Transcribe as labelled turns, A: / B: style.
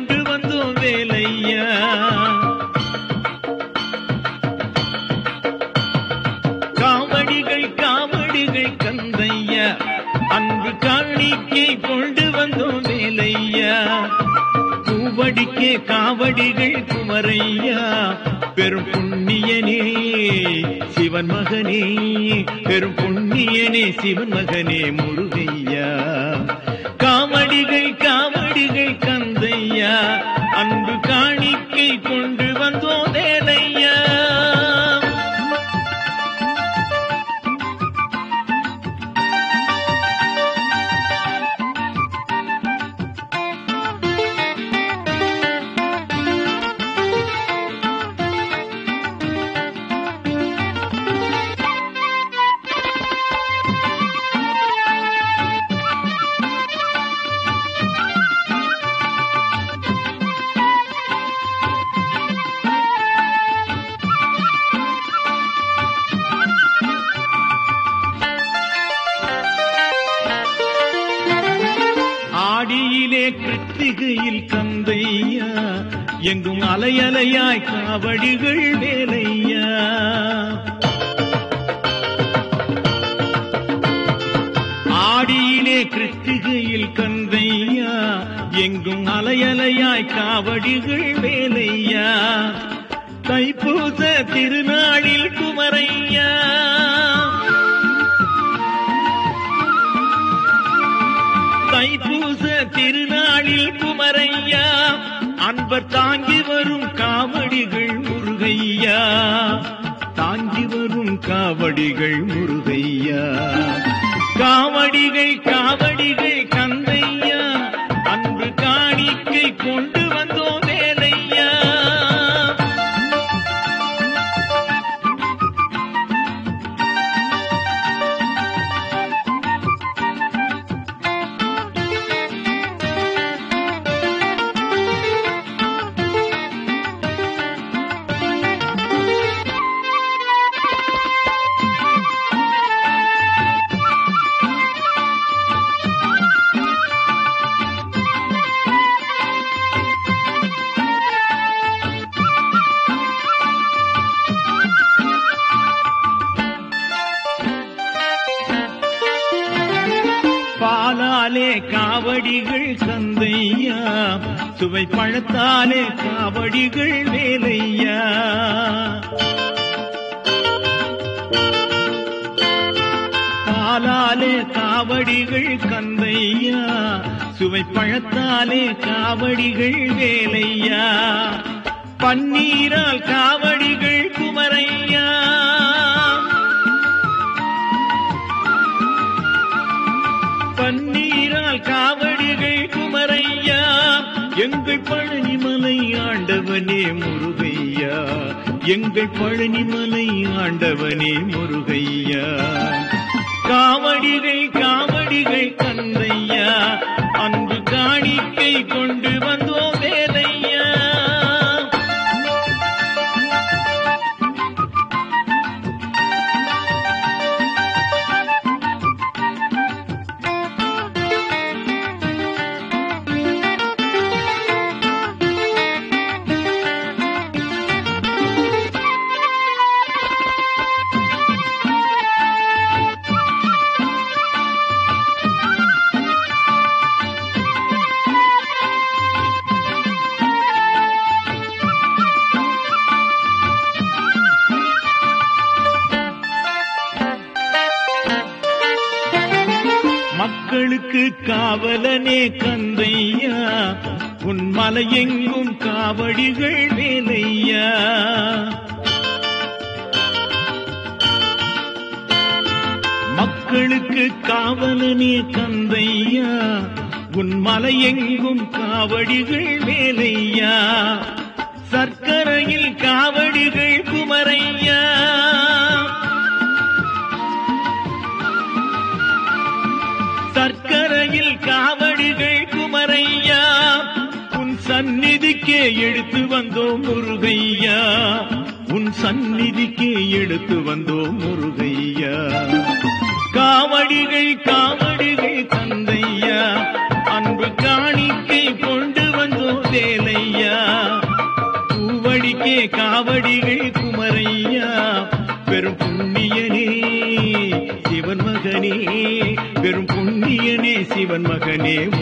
A: கொண்டு வந்தோம் வேலையா காவடிகள் காவடிகள் கந்தையா அன்பு காணிக்கை கொண்டு வந்தோம் வேலையா பூவடிக்கே காவடிகள் குமரையா பெரும் புண்ணியனே சிவன் மகனே பெரும் புண்ணியனே சிவன் மகனே முருகையா காவடிகள் காவடிகள் கந்தையா அன்பு காணிக்கை கொண்டு வந்தோம் வேலையா ஆடியிலே கிருத்திகையில் கந்தையா எங்கும் அலையலையாய் காவடிகள் வேலையா ஆடியிலே கிருத்திகையில் கந்தையா எங்கும் அலையலையாய் காவடிகள் வேலையா தைப்பூச திருநாளில் குமரையா தைப்பூச திருநாளில் குமரையா அன்பர் தாங்கி வரும் காவடிகள் முருகையா தாங்கி வரும் காவடிகள் முருகையா காவடிகள் காவடிகள் கந்தையா அன்பு காணிக்கை கொண்டு வந்தோம் வேலையா பாலாலே காவடிகள் சந்தையா சுவை பழத்தாலே காவடிகள் வேலையா பாலாலே காவடிகள் கந்தையா சுவை பழத்தாலே காவடிகள் வேலையா பன்னீரால் காவடிகள் குமரையா பன்னீரால் காவடிகள் குமரையா எங்கள் பழனிமலை ஆண்டவனே முருகையா எங்கள் பழனிமலை ஆண்டவனே முருகையா காவடிகள் காவடிகள் கந்தையா அன்பு காணிக்கை கொண்டு வந்தோம் வேலையா மக்களுக்கு காவலனே கந்தையா உன் மலையெங்கும் காவடிகள் வேலையா மக்களுக்கு காவலனே கந்தையா உன் மலையெங்கும் காவடிகள் வேலையா சர்க்கரையில் காவடிகள் குமரையா சர்க்கரையில் காவடிகள் குமரையா உன் சந்நிதிக்கே எடுத்து வந்தோம் முருகையா உன் சந்நிதிக்கே எடுத்து வந்தோம் முருகையா காவடிகள் காவடிகள் தந்தையா அன்பு காணிக்கை கொண்டு வந்தோம் வேலை காவடிகள் குமரையா பெரும் புண்ணியனே சிவன் மகனே பெரும் புண்ணியனே சிவன் மகனே